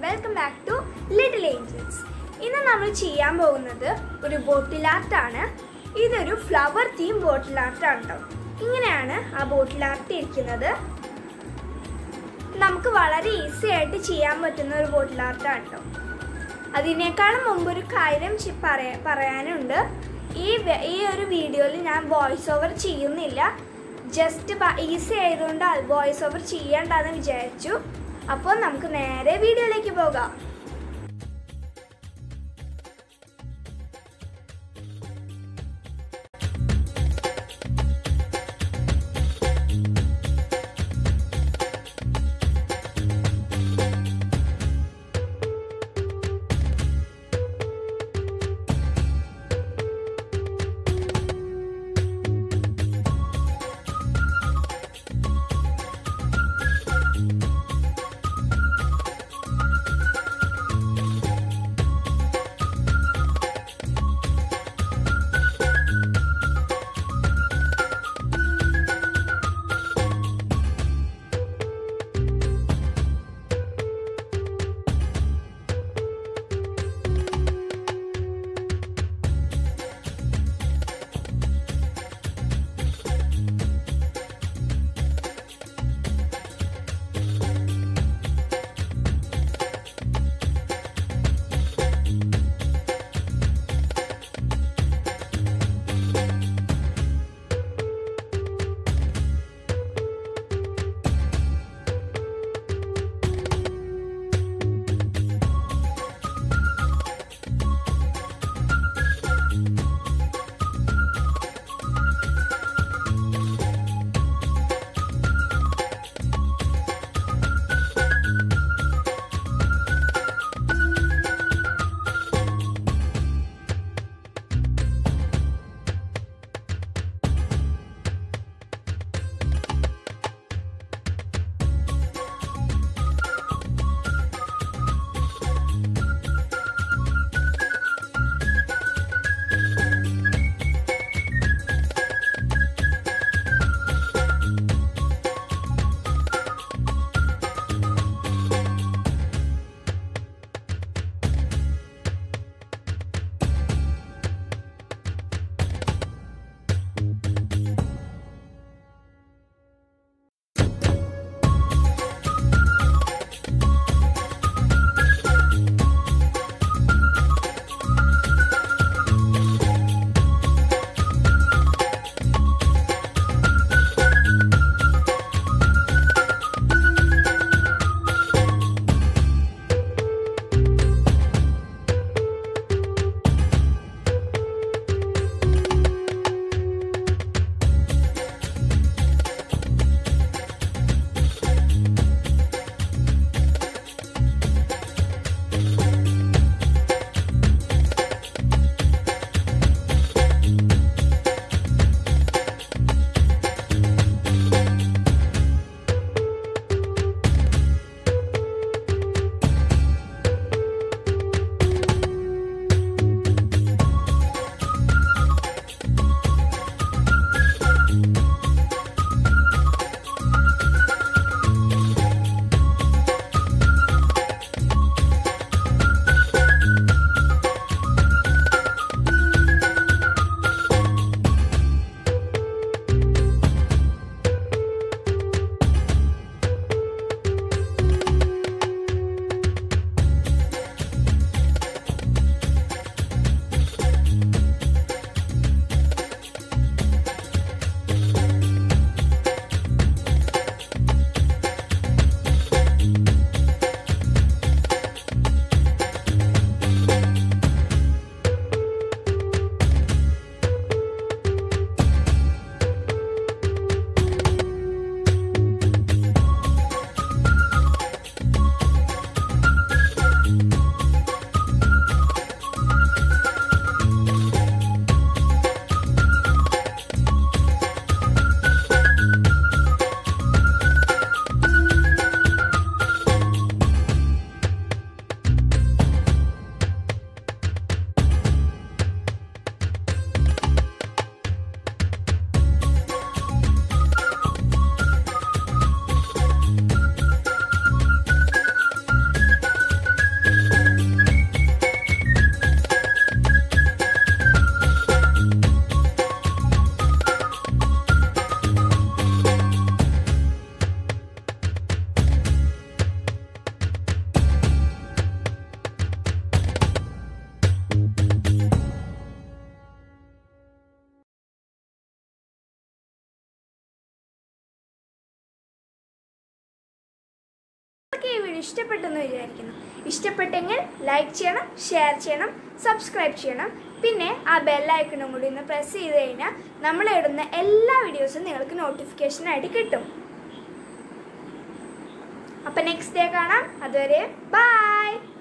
and welcome back to little angels ഇന്ന് നമ്മൾ ചെയ്യാൻ പോകുന്നത് ഒരു ബോട്ടിൽ ആർട്ടാണ് ഇതൊരു ഫ്ലവർ തീം ബോട്ടിൽ ആർട്ടാണ് കേട്ടോ ഇങ്ങനെയാണ് ആ ബോട്ടിൽ ആർട്ട് ഇരിക്കുന്നത് നമുക്ക് വളരെ ഈസി ആയിട്ട് ചെയ്യാൻ പറ്റുന്ന ഒരു ബോട്ടിൽ ആർട്ടാണ് കേട്ടോ അതിനേക്കാളും മുമ്പ് ഒരു കാര്യം ചി- പറയാ പറയാനുണ്ട് ഈ വെ- ഈ ഒരു വീഡിയോയിൽ ഞാൻ വോയിസ് ഓവർ ചെയ്യുന്നില്ല ജസ്റ്റ് ഈസി ആയതുകൊണ്ട് വോയിസ് ഓവർ ചെയ്യണ്ടെന്ന് വിചാരിച്ചു അപ്പോൾ നമുക്ക് നേരെ വീഡിയോയിലേക്ക് പോകാം ഇഷ്ടപ്പെട്ടെന്ന് വിചാരിക്കുന്നു ഇഷ്ടപ്പെട്ടെങ്കിൽ ലൈക്ക് ചെയ്യണം ഷെയർ ചെയ്യണം സബ്സ്ക്രൈബ് ചെയ്യണം പിന്നെ ആ ബെല്ലൈക്കണും കൂടി ഒന്ന് പ്രസ് ചെയ്ത് കഴിഞ്ഞാൽ നമ്മൾ ഇടുന്ന എല്ലാ വീഡിയോസും നിങ്ങൾക്ക് നോട്ടിഫിക്കേഷനായിട്ട് കിട്ടും അപ്പം നെക്സ്റ്റ് ഡേ കാണാം അതുവരെ ബൈ